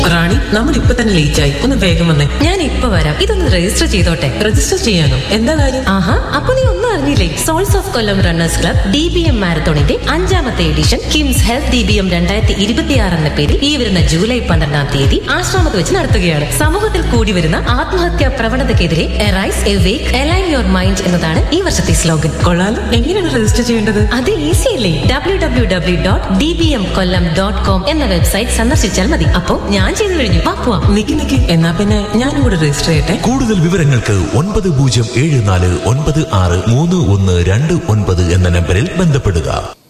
റാണി നമ്മൾ ഇപ്പൊ തന്നെ ലേറ്റ് ആയി ഒന്ന് വേഗം വന്നേ ഞാൻ ഇപ്പൊ വരാം ഇതൊന്ന് രജിസ്റ്റർ ചെയ്തോട്ടെ രജിസ്റ്റർ ചെയ്യാനോ എന്താ കാര്യം ആഹാ അപ്പൊ നീ ഒന്നും അറിഞ്ഞില്ലേ souls of Kollam runners club D B M മാരത്തോണിന്റെ അഞ്ചാമത്തെ edition KIMS health D B M രണ്ടായിരത്തി ഇരുപത്തിയാറ് എന്ന പേരിൽ ഈ വരുന്ന ജൂലൈ പന്ത്രണ്ടാം തീയതി ആശ്രമത്ത് വെച്ച് നടത്തുകയാണ് സമൂഹത്തിൽ കൂടി വരുന്ന ആത്മഹത്യാ പ്രവണതയ്ക്കെതിരെ arise awake align your mind എന്നതാണ് ഈ വർഷത്തെ സ്ലോഗൻ കൊള്ളാലോ എങ്ങനെയാണ് രജിസ്റ്റർ ചെയ്യേണ്ടത് അത് ഈസി അല്ലേ W W W dot D B M Kollam dot com എന്ന വെബ്സൈറ്റ് സന്ദർശിച്ചാൽ മതി അപ്പോൾ ഞാൻ ചെയ്തു കഴിഞ്ഞു വാ പോവാം നിക്ക് നിക്ക് എന്നാ പിന്നെ ഞാനും കൂടെ രജിസ്റ്റർ ചെയ്യട്ടെ കൂടുതൽ വിവരങ്ങൾക്ക് ഒൻപത് പൂജ്യം ഏഴ് നാല് ഒൻപത് ആറ് മൂന്ന് ഒന്ന് രണ്ട് ഒൻപത് എന്ന നമ്പറിൽ ബന്ധപ്പെടുക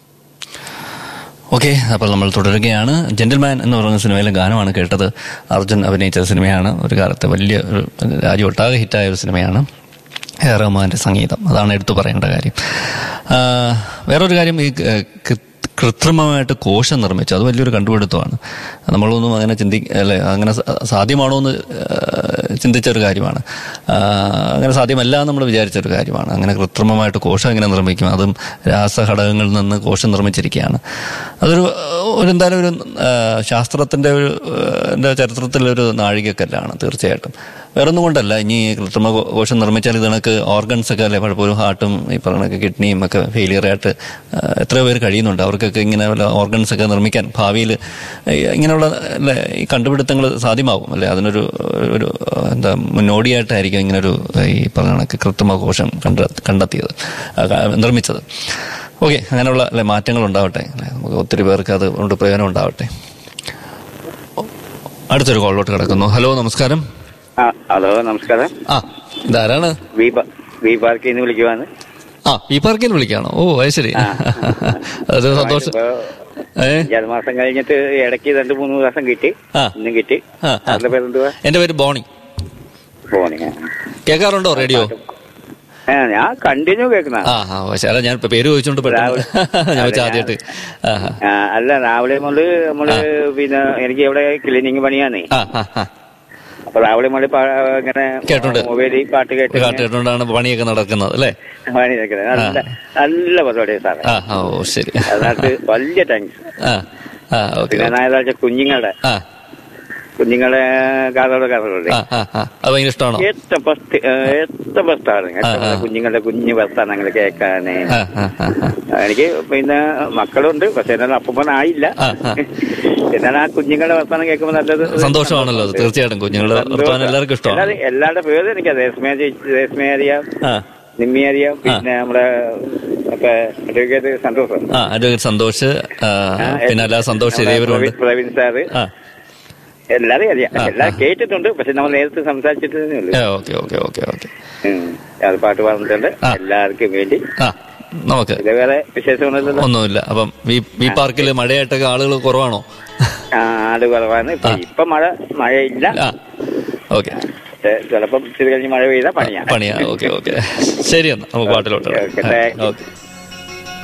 ഓക്കെ അപ്പോൾ നമ്മൾ തുടരുകയാണ് ജെന്റിൽമാൻ എന്ന് പറയുന്ന സിനിമയിലെ ഗാനമാണ് കേട്ടത് അർജുൻ അഭിനയിച്ച സിനിമയാണ് ഒരു കാലത്ത് വലിയ ഒരു രാജ്യമൊട്ടാകെ ഹിറ്റായ ഒരു സിനിമയാണ് എ ആർ റഹ്മാന്റെ സംഗീതം അതാണ് എടുത്തു പറയേണ്ട കാര്യം ആ, വേറൊരു കാര്യം ഈ ഏഹ്, കൃ- കൃത്രിമമായിട്ട് കോശം നിർമ്മിച്ചു അത് വലിയൊരു കണ്ടുപിടുത്തമാണ് നമ്മളൊന്നും അങ്ങനെ ചിന്തി അല്ലെ അങ്ങനെ സ- സാധ്യമാണോ എന്ന് ഏഹ്, ചിന്തിച്ച ഒരു കാര്യമാണ് ആ, അങ്ങനെ സാധ്യമല്ല എന്ന് നമ്മൾ വിചാരിച്ച ഒരു കാര്യമാണ് അങ്ങനെ കൃത്രിമമായിട്ട് കോശം എങ്ങനെ നിർമ്മിക്കും അതും രാസഘടകങ്ങളിൽ നിന്ന് കോശം നിർമ്മിച്ചിരിക്കുകയാണ് അതൊരു ഒരു എന്തായാലും ഒരു ആ, ശാസ്ത്രത്തിന്റെ ഒരു ആ, ന്റെ ചരിത്രത്തിലൊരു നാഴികക്കല്ലാണ് തീർച്ചയായിട്ടും വേറൊന്നും കൊണ്ടല്ല ഇനി ഈ കൃത്രിമ കോ- കോശം നിർമ്മിച്ചാൽ ഇത് കണക്ക് ഓർഗൻസ് ഒക്കെ അല്ലെ പലപ്പോഴും ഹാർട്ടും ഈ പറഞ്ഞ കിഡ്നിയും ഒക്കെ ഫെയിലിയർ ആയിട്ട് ആ, എത്രയോ പേര് കഴിയുന്നുണ്ട് അവർക്കൊക്കെ ഇങ്ങനെ വല്ല ഓർഗൻസ് ഒക്കെ നിർമ്മിക്കാൻ ഭാവിയിൽ ഇങ്ങനെയുള്ള അല്ലെ ഈ കണ്ടുപിടുത്തങ്ങൾ സാധ്യമാകും അല്ലെ അതിനൊരു ഒരു എന്താ മുന്നോടിയായിട്ടായിരിക്കും ഇങ്ങനൊരു ഈ പറഞ്ഞ കണക്ക് കൃത്രിമ കോശം കണ്ട കണ്ടെത്തിയത് ആ, ക- നിർമ്മിച്ചത് ഓക്കെ അങ്ങനെയുള്ള അല്ലെ മാറ്റങ്ങൾ ഉണ്ടാവട്ടെ അല്ലെ നമുക്ക് ഒത്തിരി പേർക്ക് അത് കൊണ്ട് പ്രയോജനം ഉണ്ടാവട്ടെ അടുത്തൊരു കോളിലോട്ട് കിടക്കുന്നു ഹലോ നമസ്കാരം ആ ഹലോ നമസ്കാരം ആ ഇതാരാണ് വി പ- വി പാർക്കിൽ നിന്ന് വിളിക്കുവാണ് ആ ഈ പാർക്കിൽ വിളിക്കാണോ ഓ അത് ശരി ആ. അത് സന്തോഷം ഇപ്പൊ ഏ അഞ്ചാറ് മാസം കഴിഞ്ഞിട്ട് ഇടയ്ക്ക് രണ്ട് മൂന്ന് ദിവസം കിട്ടി ആ. ഇന്നും കിട്ടി ആ, ആ. അതിന്റെ പേരെന്തുവാ എന്റെ പേര് ബോണി ഫോണി കേൾക്കാറുണ്ടോ റേഡിയോ ആ ഞാൻ കണ്ടിന്യൂ കേൾക്കുന്ന ആ ആ പക്ഷേ അല്ല ഞാൻ ഇപ്പൊ പേര് ചോദിച്ചോണ്ട് പെട്ടെന്ന് ഞാൻ വെച്ച ആദ്യമായിട്ട് ആ ആ. അല്ല രാവിലെ മുതല് നമ്മള് പിന്നെ എനിക്ക് ഇവിടെ ക്ലീനിങ് പണിയാന്നേ ആ ആ ആ അപ്പൊ രാവിലെ മുതല് പാ- ഇങ്ങനെ കേട്ടോണ്ട്. മൊബൈലിൽ പാട്ട് കേട്ട് കാട്ട് കേട്ടോണ്ടാണ് പണിയൊക്കെ നടക്കുന്നത് അല്ലേ പണി കേൾക്കുന്നത് നല്ല നല്ല പരിപാടിയാണ് സാറേ ആ ആ, ഓ ശരി അതിനകത്ത് വലിയ താങ്ക്സ് ആ ആ ഓക്കെ പിന്നെ ഞായറാഴ്ച കുഞ്ഞുങ്ങളുടെ ആ കുഞ്ഞുങ്ങളെ കഥകളുടെ കഥകളുടെ ആ ആ ആ അത് ഭയങ്കര ഇഷ്ടമാണോ ഏറ്റവും ഫസ്റ്റ് ഏറ്റവും ബെസ്റ്റാണ് ആ, ആ. കുഞ്ഞുങ്ങളുടെ കുഞ്ഞു വർത്താനങ്ങൾ കേൾക്കാന് ആ ആ ആ ആ എനിക്ക് പിന്നെ മക്കളുണ്ട് പക്ഷെ എന്നാലും അപ്പനായില്ല ആ, ആ. എന്നാൽ ആ കുഞ്ഞുങ്ങളുടെ വർത്താനം കേൾക്കുമ്പോൾ നല്ലത് സന്തോഷമാണല്ലോ അത് തീർച്ചയായിട്ടും കുഞ്ഞുങ്ങളുടെ വർത്തമാനം എല്ലാവർക്കും ഇഷ്ടമാണ് എല്ലാവരും- എല്ലാവരുടെ പേര് എനിക്ക് രേസ്മയ ചേച്ചി രേസ്മയ അറിയാം ആ നിമ്മി അറിയാം പിന്നെ നമ്മുടെ ഒക്കെ അഡ്വക്കേറ്റ് സന്തോഷം ആ അഡ്വക്കേറ്റ് സന്തോഷ് ആ, പിന്നെ അല്ലാതെ സന്തോഷ് ശരിയവരുണ്ട് പ്രവീൺ- പ്രവീൺ സാറ് ആ എല്ലാവരും അറിയാം ആ, എല്ലാം ആ. കേട്ടിട്ടുണ്ട് പക്ഷെ നമ്മൾ നേരത്തെ സംസാരിച്ചിട്ടേ ഉള്ളൂ ഓക്കെ ഓക്കെ ഓക്കെ ഓക്കെ ഉം. അത് പാട്ട് പറഞ്ഞിട്ടുണ്ട് ആ. എല്ലാവർക്കും വേണ്ടി ആ നമുക്ക് ഇത് വേറെ വിശേഷമൊന്നുമില്ലല്ലോ ഒന്നുമില്ല അപ്പം ഈ ഈ പാർക്കിൽ മഴയായിട്ടൊക്കെ ആളുകൾ കുറവാണോ ആ, ആട് കുറവാണ് ഇപ്പൊ ആ. ഇപ്പൊ മഴ മഴയില്ല ആ ഓക്കെ പക്ഷെ ചിലപ്പം ഇച്ചിരി കഴിഞ്ഞ് മഴ പെയ്താ പണിയാ പണിയാ ഓക്കെ ഓക്കെ ശരി എന്നാ നമുക്ക് പാട്ടിലോട്ട് okay, okay, thank you. Okay